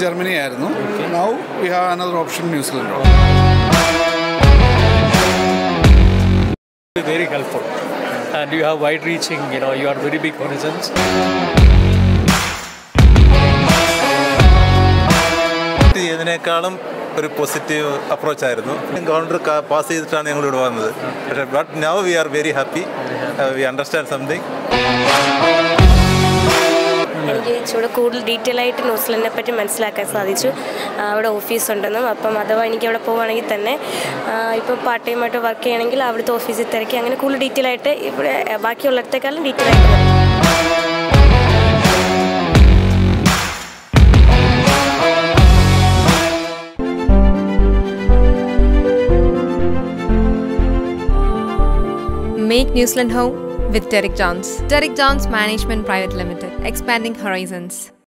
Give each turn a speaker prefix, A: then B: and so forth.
A: Germany ആയിരുന്നു now we have another option ന്യൂസിലൻഡ്
B: very helpful. And you have wide reaching, you know, you are very big horizons.
C: ചെയ്തതിനേക്കാളും ഒരു positive approach ആയിരുന്നു governor pass ചെയ്തിട്ടാണ് ഞങ്ങൾ ഇവിടെ വന്നത് പക്ഷേ but now we are very happy we understand something
D: എനിക്ക് ഇച്ചിരി കൂടുതൽ ഡീറ്റെയിൽ ആയിട്ട് ന്യൂസിലൻഡിനെ പറ്റി മനസ്സിലാക്കാൻ സാധിച്ചു ആ, അവിടെ ഓഫീസ് ഉണ്ടെന്നും അപ്പം അഥവാ എനിക്ക് അവിടെ പോവുകയാണെങ്കിൽ തന്നെ ഇപ്പോൾ പാർട്ട് ടൈം ആയിട്ട് വർക്ക് ചെയ്യണമെങ്കിൽ അവിടുത്തെ ഓഫീസിൽ തിരക്കി അങ്ങനെ കൂടുതൽ ഡീറ്റെയിൽ ആയിട്ട് ഇവിടെ ബാക്കിയുള്ളിടത്തേക്കാളും ഡീറ്റെയിൽ ആയിട്ട് മതി.
E: Make New Zealand home with Derek Johns. Derek Johns Management Private Limited, expanding horizons.